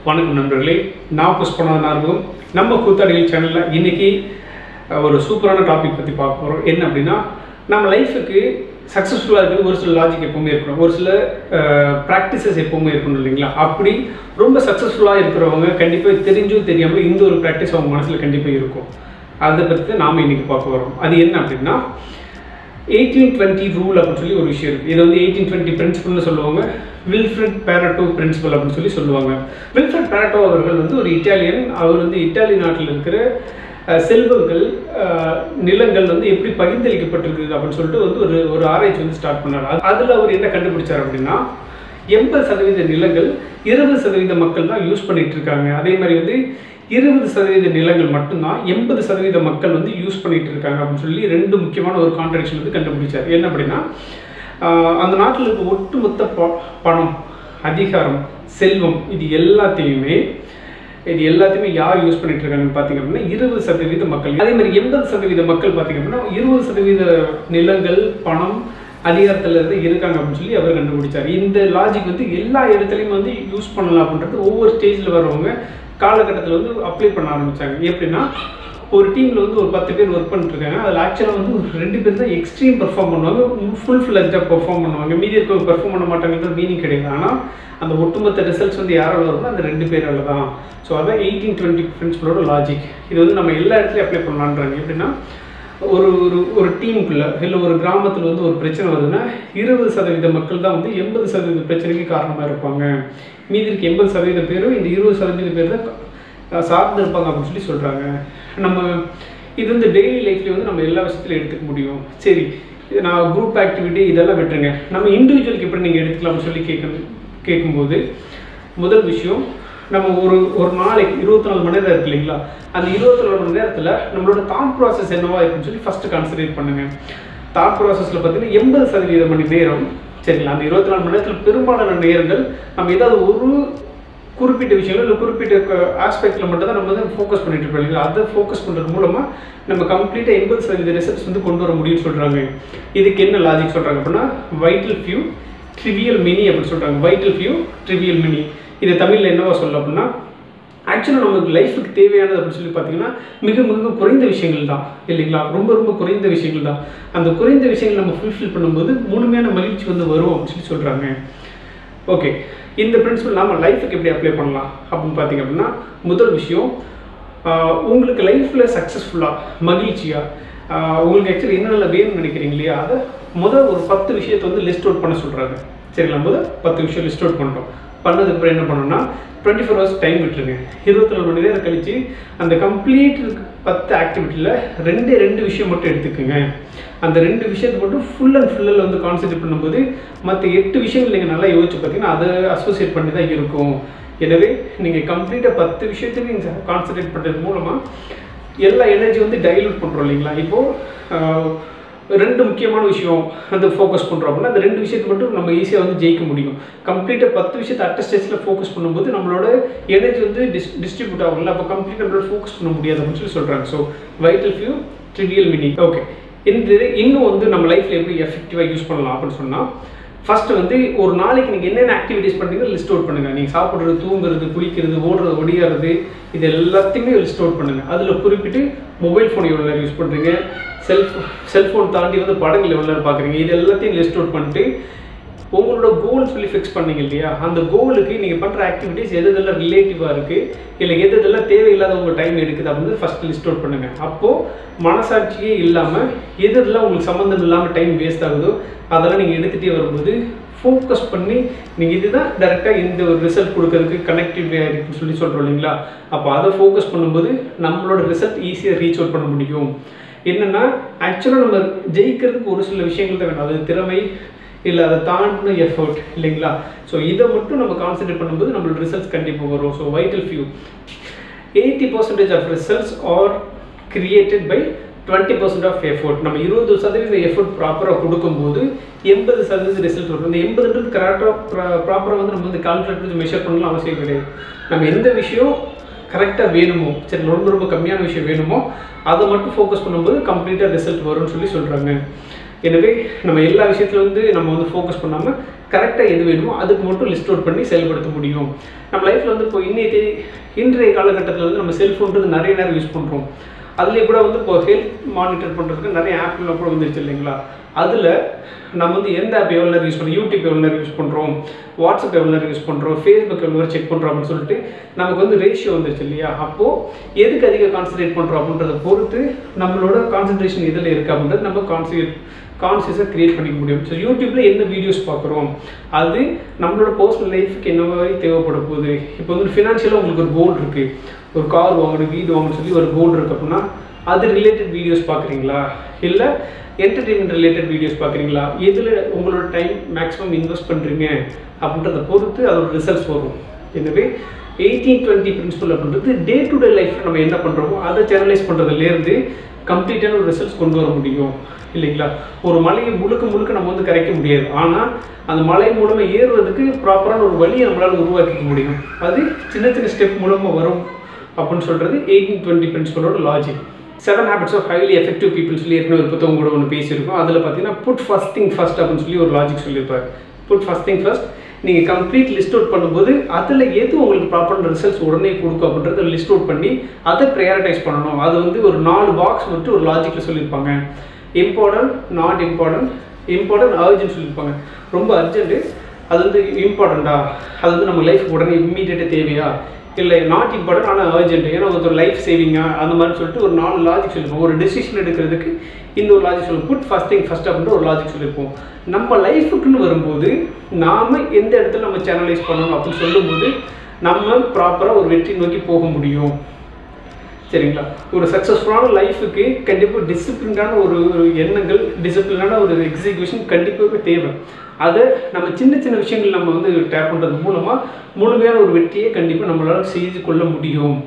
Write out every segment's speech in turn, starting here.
வணக்கம் நண்பர்களே நான் புஷ்பநாதன் ஆர்வம் நம்ம கூத்தாடிகள் சேனலில் இன்னைக்கு அஹ், ஒரு சூப்பரான டாபிக் பற்றி பார்க்க போகிறோம் என்ன அப்படின்னா நம்ம லைஃபுக்கு சக்ஸஸ்ஃபுல்லாக இருக்கிறது ஒரு சில லாஜிக் எப்பவுமே இருக்கணும் ஒரு சில ப்ராக்டிசஸ் எப்பவுமே இருக்கணும் இல்லைங்களா அப்படி ரொம்ப சக்ஸஸ்ஃபுல்லாக இருக்கிறவங்க கண்டிப்பாக தெரிஞ்சும் தெரியாமல் இந்த ஒரு ப்ராக்டிஸ் அவங்க மனசில் கண்டிப்பாக இருக்கும் அதை பற்றி தான் நாம் இன்னைக்கு பார்க்க வரோம் அது என்ன அப்படின்னா எயிட்டீன் டுவெண்ட்டி ரூல் அப்படின்னு சொல்லி ஒரு விஷயம் இருக்குது இது வந்து எயிட்டீன் டுவெண்ட்டி பிரின்சிபல்னு சொல்லுவாங்க வில்ஃப்ரெட் பேரட்டோ பிரின்சிபல் அப்படின்னு சொல்லி சொல்லுவாங்க வில்ஃப்ரெட் பேரட்டோ அவர்கள் வந்து ஒரு இட்டாலியன் அவர் வந்து இட்டாலி நாட்டில் இருக்கிற அஹ், செல்வங்கள் அஹ், நிலங்கள் வந்து எப்படி பகிர்ந்தளிக்கப்பட்டிருக்கு அப்படின்னு சொல்லிட்டு வந்து ஒரு ஒரு ஆராய்ச்சி வந்து ஸ்டார்ட் பண்ணார் அது- அதுல அவர் என்ன கண்டுபிடிச்சார் அப்படின்னா எண்பது சதவீத நிலங்கள் இருபது சதவீத மக்கள் தான் யூஸ் பண்ணிட்டு இருக்காங்க அதே மாதிரி வந்து இருபது சதவீத நிலங்கள் மட்டும்தான் எண்பது சதவீத மக்கள் வந்து யூஸ் பண்ணிட்டு இருக்காங்க அப்படின்னு சொல்லி ரெண்டு முக்கியமான ஒரு கான்ட்ரடிக்ஷன் வந்து கண்டுபிடிச்சார் என்ன அப்படின்னா ஆஹ் அந்த நாட்டில் இருக்க ஒட்டுமொத்த ப- பணம் அதிகாரம் செல்வம் இது எல்லாத்தையுமே இது எல்லாத்தையுமே யார் யூஸ் பண்ணிட்டு இருக்காங்கன்னு பார்த்தீங்க அப்படின்னா இருபது சதவீத மக்கள் அதே மாதிரி எண்பது சதவீத மக்கள் பார்த்தீங்க அப்படின்னா இருபது சதவீத நிலங்கள் பணம் அதிகாரத்தில் இருந்து இருக்காங்க அப்படின்னு சொல்லி அவர் கண்டுபிடிச்சார் இந்த லாஜிக் வந்து எல்லா இடத்துலையும் வந்து யூஸ் பண்ணலாம் அப்படின்றது ஒவ்வொரு ஸ்டேஜில் வர்றவங்க காலகட்டத்தில் வந்து அப்ளை பண்ண ஆரம்பிச்சாங்க எப்படின்னா ஒரு டீமில் வந்து ஒரு பத்து பேர் ஒர்க் பண்ணிட்டு இருக்காங்க அதில் ஆக்சுவலாக வந்து ஒரு ரெண்டு பேர் தான் எக்ஸ்ட்ரீம் பெர்ஃபார்ம் பண்ணுவாங்க ஃபுல் ஃபிளஜாக பெர்ஃபார்ம் பண்ணுவாங்க மீதி இருக்கவங்க பெர்ஃபார்ம் பண்ண மாட்டாங்கன்றது மீனிங் கிடையாது ஆனால் அந்த ஒட்டுமொத்த ரிசல்ட்ஸ் வந்து யாரால வருமோ அந்த ரெண்டு பேரால தான் ஸோ அதான் எயிட்டீன் டுவெண்ட்டி பிரின்சிபலோட லாஜிக் இது வந்து நம்ம எல்லா இடத்துலையும் அப்ளை பண்ணலான்றாங்க எப்படின்னா ஒரு ஒரு ஒரு டீமுக்குள்ள இல்லை ஒரு கிராமத்தில் வந்து ஒரு பிரச்சனை வருதுன்னா இருபது சதவீத மக்கள் தான் வந்து எண்பது சதவீத பிரச்சனைக்கு காரணமாக இருப்பாங்க மீதி இருக்க எண்பது சதவீத பேரும் இந்த இருபது சதவீத பேர் தான் கா- சார்ந்து இருப்பாங்க அப்படின்னு சொல்லி சொல்கிறாங்க நம்ம இது வந்து டெய்லி லைஃப்லேயே வந்து நம்ம எல்லா விஷயத்துலையும் எடுத்துக்க முடியும் சரி இது நான் குரூப் ஆக்டிவிட்டி இதெல்லாம் விட்டுருங்க நம்ம இண்டிவிஜுவலுக்கு எப்படி நீங்கள் எடுத்துக்கலாம்னு சொல்லி கேட்கணும் கேட்கும்போது முதல் விஷயம் நம்ம ஒரு ஒரு நாளைக்கு இருபத்தி நாலு மணி நேரம் இருக்கு இல்லைங்களா அந்த இருபத்தி நாலு மணி நேரத்தில் நம்மளோட தாட் ப்ராசஸ் என்னவா இருக்குன்னு சொல்லி ஃபஸ்ட்டு கன்சிடர் பண்ணுங்க தாட் ப்ராசஸில் பார்த்தீங்கன்னா எண்பது சதவீத மணி நேரம் சரிங்களா அந்த இருபத்தி நாலு மணி நேரத்தில் பெரும்பாலான நேரங்கள் நம்ம ஏதாவது ஒரு குறிப்பிட்ட விஷயங்கள் இல்லை குறிப்பிட்ட ஆஸ்பெக்டில் மட்டும் தான் நம்ம வந்து ஃபோக்கஸ் பண்ணிட்டு இருப்போம் இல்லைங்களா அதை ஃபோக்கஸ் பண்ணுறது மூலமாக நம்ம கம்ப்ளீட்டாக எண்பது சதவீத ரிசல்ட்ஸ் வந்து கொண்டு வர முடியும்னு சொல்கிறாங்க இதுக்கு என்ன லாஜிக் சொல்கிறாங்க அப்படின்னா வைட்டல் ஃபியூ ட்ரிவியல் மினி அப்படின்னு சொல்கிறாங்க வைட்டல் ஃபியூ ட்ரிவியல் மினி இது தமிழில் என்னவா சொல்ல அப்படின்னா ஆக்சுவலாக நமக்கு லைஃபுக்கு தேவையானது அப்படின்னு சொல்லி பார்த்தீங்கன்னா மிக மிக குறைந்த விஷயங்கள் தான் இல்லைங்களா ரொம்ப ரொம்ப குறைந்த விஷயங்கள் தான் அந்த குறைந்த விஷயங்கள் நம்ம ஃபுல்ஃபில் பண்ணும்போது முழுமையான மகிழ்ச்சி வந்து வரும் அப்படின்னு சொல்லி சொல்கிறாங்க ஓகே இந்த பிரின்சிபல் நாம லைஃபுக்கு எப்படி அப்ளை பண்ணலாம் அப்படின்னு பார்த்தீங்க அப்படின்னா முதல் விஷயம் ஆஹ் உங்களுக்கு லைஃப்பில் சக்ஸஸ்ஃபுல்லாக மகிழ்ச்சியாக உங்களுக்கு ஆக்சுவலி என்னென்ன வேணும்னு நினைக்கிறீங்க இல்லையா அதை முதல் ஒரு பத்து விஷயத்தை வந்து லிஸ்ட் அவுட் பண்ண சொல்கிறாங்க சரிங்களா முதல் பத்து விஷயம் லிஸ்ட் அவுட் பண்ணிட்டோம் பண்ணதுக்கு அப்புறம் என்ன பண்ணணும்னா டுவெண்ட்டி ஃபோர் ஹவர்ஸ் டைம் விட்டுருங்க இருபத்தி நாலு மணி நேரம் கழிச்சு அந்த கம்ப்ளீட் பத்து ஆக்டிவிட்டியில் ரெண்டு ரெண்டு விஷயம் மட்டும் எடுத்துக்கோங்க அந்த ரெண்டு விஷயத்தை மட்டும் ஃபுல் அண்ட் ஃபுல்லில் வந்து கான்சென்ட்ரேட் பண்ணும்போது மற்ற எட்டு விஷயங்கள் நீங்கள் நல்லா யோசிச்சு பார்த்தீங்கன்னா அதை அசோசியேட் பண்ணி தான் இருக்கும் எனவே நீங்கள் கம்ப்ளீட்டாக பத்து விஷயத்தையும் நீங்கள் கான்சென்ட்ரேட் பண்ணுறது மூலமாக எல்லா எனர்ஜி வந்து டைலூட் பண்ணுறோம் இல்லைங்களா இப்போது ரெண்டு முக்கியமான விஷயம் வந்து ஃபோக்கஸ் பண்ணுறோம் அப்படின்னா அந்த ரெண்டு விஷயத்தை மட்டும் நம்ம ஈஸியாக வந்து ஜெயிக்க முடியும் கம்ப்ளீட்டாக பத்து விஷயத்தை அட்ட ஸ்டேஜில் ஃபோக்கஸ் பண்ணும்போது நம்மளோட எனர்ஜி வந்து டிஸ் டிஸ்ட்ரிபியூட் ஆகும்ல அப்போ கம்ப்ளீட்டாக நம்மளால ஃபோக்கஸ் பண்ண முடியாது அப்படின்னு சொல்லி சொல்கிறாங்க so vital few trivial many okay இந்த இது இன்னும் வந்து நம்ம லைஃப்பில் எப்படி எஃபெக்டிவாக யூஸ் பண்ணலாம் அப்படின்னு சொன்னால் ஃபர்ஸ்ட் வந்து ஒரு நாளைக்கு நீங்கள் என்னென்ன ஆக்டிவிட்டீஸ் பண்ணுறீங்க லிஸ்ட் அவுட் பண்ணுங்க நீங்கள் சாப்பிட்றது தூங்குறது குளிக்கிறது ஓடுறது ஒடியாறது இது எல்லாத்தையுமே லிஸ்ட் அவுட் பண்ணுங்க அதில் குறிப்பிட்டு மொபைல் ஃபோன் எவ்வளோ நேரம் யூஸ் பண்ணுறீங்க செல்ஃப் செல்ஃபோன் தாண்டி வந்து படங்கள் எவ்வளோ நேரம் பார்க்குறீங்க இது எல்லாத்தையும் லிஸ்ட் அவுட் பண்ணிட்டு உங்களோட கோல் சொல்லி ஃபிக்ஸ் பண்ணீங்க இல்லையா அந்த கோலுக்கு நீங்கள் பண்ணுற ஆக்டிவிட்டீஸ் எது எதெல்லாம் ரிலேட்டிவாக இருக்குது இல்லை எது எதெல்லாம் தேவையில்லாத உங்கள் டைம் எடுக்குது அப்படின்னு ஃபஸ்ட் லிஸ்ட் அவுட் பண்ணுங்கள் அப்போது மனசாட்சியே இல்லாமல் எது எதெல்லாம் உங்களுக்கு சம்மந்தம் இல்லாமல் டைம் வேஸ்ட் ஆகுதோ அதெல்லாம் நீங்கள் எடுத்துகிட்டே வரும்போது ஃபோக்கஸ் பண்ணி நீங்கள் இதுதான் டேரெக்டாக இந்த ஒரு ரிசல்ட் கொடுக்கறதுக்கு கனெக்டிவ் இருக்குன்னு சொல்லி சொல்கிறோம் இல்லைங்களா அப்போ அதை ஃபோக்கஸ் பண்ணும்போது நம்மளோட ரிசல்ட் ஈஸியாக ரீச் அவுட் பண்ண முடியும் என்னென்னா ஆக்சுவலாக நம்ம ஜெயிக்கிறதுக்கு ஒரு சில விஷயங்கள் தான் வேணும் அது திறமை இல்லை அதை தாண்டின எஃபர்ட் இல்லைங்களா ஸோ இதை மட்டும் நம்ம கான்சென்ட்ரேட் பண்ணும்போது நம்மளோட ரிசல்ட்ஸ் கண்டிப்பாக வரும் so vital few eighty percentage of results are created by twenty percent of effort நம்ம இருபது சதவீத எஃபோர்ட் ப்ராப்பராக கொடுக்கும்போது எண்பது சதவீத ரிசல்ட் வரும் இந்த எண்பதுன்றது கரெக்டாக ப்ராப்பராக வந்து நம்ம வந்து கால்குலேட் வச்சு மெஷர் பண்ணலாம் அவசியம் கிடையாது நம்ம எந்த விஷயம் கரெக்டாக வேணுமோ சரி ரொம்ப ரொம்ப கம்மியான விஷயம் வேணுமோ அதை மட்டும் ஃபோக்கஸ் பண்ணும்போது கம்ப்ளீட்டாக ரிசல்ட் வரும்னு சொல்லி சொல்கிறாங்க எனவே நம்ம எல்லா விஷயத்துல வந்து நம்ம வந்து ஃபோக்கஸ் பண்ணாமல் கரெக்டாக எது வேணுமோ அதுக்கு மட்டும் லிஸ்ட் அவுட் பண்ணி செயல்படுத்த முடியும் நம்ம லைஃப்பில் வந்து இப்போ இன்னைய தேதி இன்றைய காலகட்டத்தில் வந்து நம்ம செல்ஃபோன்றது நிறைய நேரம் யூஸ் பண்ணுறோம் அதுலேயே கூட வந்து இப்போ ஹெல்த் மானிட்டர் பண்ணுறதுக்கு நிறைய ஆப்லாம் கூட வந்துருச்சு இல்லைங்களா அதில் நம்ம வந்து எந்த ஆப் எவ்வளோ நேரம் யூஸ் பண்ணுறோம் யூடியூப் எவ்வளோ நேரம் யூஸ் பண்ணுறோம் வாட்ஸ்அப் எவ்வளோ நேரம் யூஸ் பண்ணுறோம் ஃபேஸ்புக் எவ்வளோ நேரம் செக் பண்ணுறோம் அப்படின்னு சொல்லிட்டு நமக்கு வந்து ரேஷியோ வந்துருச்சு இல்லையா அப்போது எதுக்கு அதிக கான்சன்ட்ரேட் பண்ணுறோம் அப்படின்றத பொறுத்து நம்மளோட கான்சன்ட்ரேஷன் எதில் இருக்குது அப்படின்றது நம்ம கான்சன்ட்ரேட் கான்சியஸாக க்ரியேட் பண்ணிக்க முடியும் ஸோ யூடியூப்பில் என்ன வீடியோஸ் பார்க்குறோம் அது நம்மளோட பர்சனல் லைஃப்க்கு என்ன மாதிரி தேவைப்பட போகுது இப்போ வந்து ஃபினான்ஷியலாக உங்களுக்கு ஒரு கோல் இருக்குது ஒரு கார் வாங்கணும் வீடு வாங்கணும்னு சொல்லி ஒரு கோல் இருக்குது அப்படின்னா அது ரிலேட்டட் வீடியோஸ் பார்க்குறீங்களா இல்லை என்டர்டெயின்மெண்ட் ரிலேட்டட் வீடியோஸ் பார்க்குறீங்களா எதில் உங்களோட டைம் மேக்ஸிமம் இன்வெஸ்ட் பண்ணுறீங்க அப்படின்றத பொறுத்து அதோட ரிசல்ட்ஸ் வரும் எனவே எயிட்டீன் டுவெண்ட்டி பிரின்சிபல் அப்படின்றது டே டு டே லைஃப்பில் நம்ம என்ன பண்ணுறோமோ அதை சேனலைஸ் பண்ணுறதுலேருந்து கம்ப்ளீட்டான ஒரு ரிசல்ட்ஸ் கொண்டு வர முடியும் இல்லைங்களா ஒரு மலையை முழுக்க முழுக்க நம்ம வந்து கரைக்க முடியாது ஆனால் அந்த மலை மூலமாக ஏறுறதுக்கு ப்ராப்பரான ஒரு வழியை நம்மளால் உருவாக்கிக்க முடியும் அது சின்ன சின்ன ஸ்டெப் மூலமாக வரும் அப்படின்னு சொல்கிறது எயிட்டீன் டுவெண்ட்டி பிரின்சிபலோட logic seven habits of highly effective people சொல்லி ஏற்கனவே ஒரு புத்தகம் கூட ஒன்று பேசியிருக்கோம் அதில் பார்த்தீங்கன்னா புட் ஃபஸ்ட் திங் ஃபஸ்ட் அப்படின்னு சொல்லி ஒரு லாஜிக் சொல்லியிருப்பார் புட் ஃபஸ்ட் திங் ஃபஸ்ட் நீங்கள் கம்ப்ளீட் லிஸ்ட் அவுட் பண்ணும்போது அதில் எது உங்களுக்கு ப்ராப்பரான ரிசல்ட்ஸ் உடனே கொடுக்கும் அப்படின்றத லிஸ்ட் அவுட் பண்ணி அதை ப்ரையாரிட்டைஸ் பண்ணணும் அது வந்து ஒரு நாலு பாக்ஸ் மட்டும் ஒரு லாஜிக்கில் சொல்லியிருப்பாங்க important not important important urgent சொல்லியிருப்பாங்க ரொம்ப அர்ஜென்ட்டு அது வந்து இம்பார்ட்டண்ட்டா அது வந்து நம்ம லைஃப் உடனே இம்மீடியட்டாக தேவையா இல்லை நாட் இம்பார்ட்டன்ட் ஆனால் அர்ஜென்ட் ஏன்னா ஒரு லைஃப் சேவிங்கா அந்த மாதிரி சொல்லிட்டு ஒரு நாலு லாஜிக் சொல்லியிருப்போம் ஒரு டெசிஷன் எடுக்கிறதுக்கு இந்த ஒரு லாஜிக் சொல்லுவோம் புட் ஃபஸ்ட் திங் ஃபஸ்ட் அப்படின்ற ஒரு லாஜிக் சொல்லியிருப்போம் நம்ம லைஃபுக்குன்னு வரும்போது நாம் எந்த இடத்துல நம்ம சேனலைஸ் பண்ணணும் அப்படின்னு சொல்லும்போது நம்ம ப்ராப்பராக ஒரு வெற்றி நோக்கி போக முடியும் சரிங்களா ஒரு சக்ஸஸ்ஃபுல்லான லைஃபுக்கு கண்டிப்பாக டிசிப்ளின்டான ஒரு ஒரு எண்ணங்கள் டிசிப்ளினான ஒரு எக்ஸிக்யூஷன் கண்டிப்பாக தேவை அதை நம்ம சின்ன சின்ன விஷயங்கள் நம்ம வந்து டேப் பண்ணுறது மூலமாக முழுமையான ஒரு வெற்றியை கண்டிப்பாக நம்மளால் செய்து கொள்ள முடியும்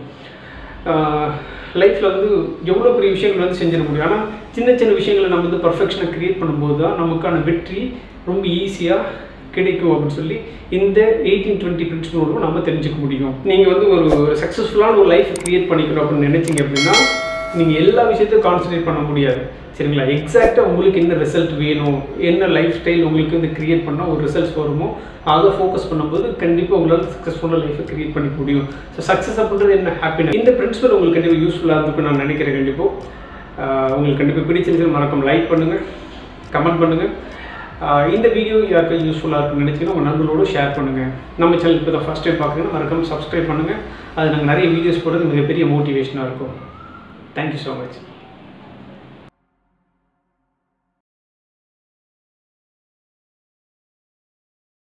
லைஃப்பில் வந்து எவ்வளோ பெரிய விஷயங்கள் வந்து செஞ்சிட முடியும் ஆனால் சின்ன சின்ன விஷயங்களை நம்ம வந்து பர்ஃபெக்ஷனை க்ரியேட் பண்ணும்போது தான் நமக்கான வெற்றி ரொம்ப ஈஸியாக கிடைக்கும் அப்படின்னு சொல்லி இந்த எயிட்டீன் டுவெண்ட்டி பிரின்சிபல் மூலமாக நம்ம தெரிஞ்சுக்க முடியும் நீங்கள் வந்து ஒரு சக்ஸஸ்ஃபுல்லான ஒரு லைஃப் க்ரியேட் பண்ணிக்கணும் அப்படின்னு நினைச்சீங்க அப்படின்னா நீங்கள் எல்லா விஷயத்தையும் கான்சன்ட்ரேட் பண்ண முடியாது சரிங்களா எக்ஸாக்டாக உங்களுக்கு என்ன ரிசல்ட் வேணும் என்ன லைஃப் ஸ்டைல் உங்களுக்கு வந்து க்ரியேட் பண்ணால் ஒரு ரிசல்ட்ஸ் வருமோ அதை ஃபோக்கஸ் பண்ணும்போது கண்டிப்பாக உங்களால் சக்ஸஸ்ஃபுல்லாக லைஃப்பை க்ரியேட் பண்ணிக்க முடியும் ஸோ சக்ஸஸ் அப்படின்றது என்ன ஹாப்பினஸ் இந்த பிரின்சிபல் உங்களுக்கு கண்டிப்பாக யூஸ்ஃபுல்லாக இருந்திருக்கும் நான் நினைக்கிறேன் கண்டிப்பாக ஆஹ் உங்களுக்கு கண்டிப்பாக பிடிச்சிருந்துச்சு மறக்காம லைக் பண்ணுங்கள் கமெண்ட் பண்ணுங்கள் ஆஹ் இந்த வீடியோ யாருக்கும் யூஸ்ஃபுல்லாக இருக்குன்னு நினச்சிங்கன்னா உங்கள் நண்பர்களோட ஷேர் பண்ணுங்கள் நம்ம சேனல் இப்போ தான் ஃபஸ்ட் டைம் பார்க்குறீங்கன்னா மறக்காம சப்ஸ்கிரைப் பண்ணுங்கள் அது நாங்கள் நிறைய வீடியோஸ் போடுறது மிகப்பெரிய மோட்டிவேஷனாக இருக்கும் தேங்க்யூ ஸோ மச்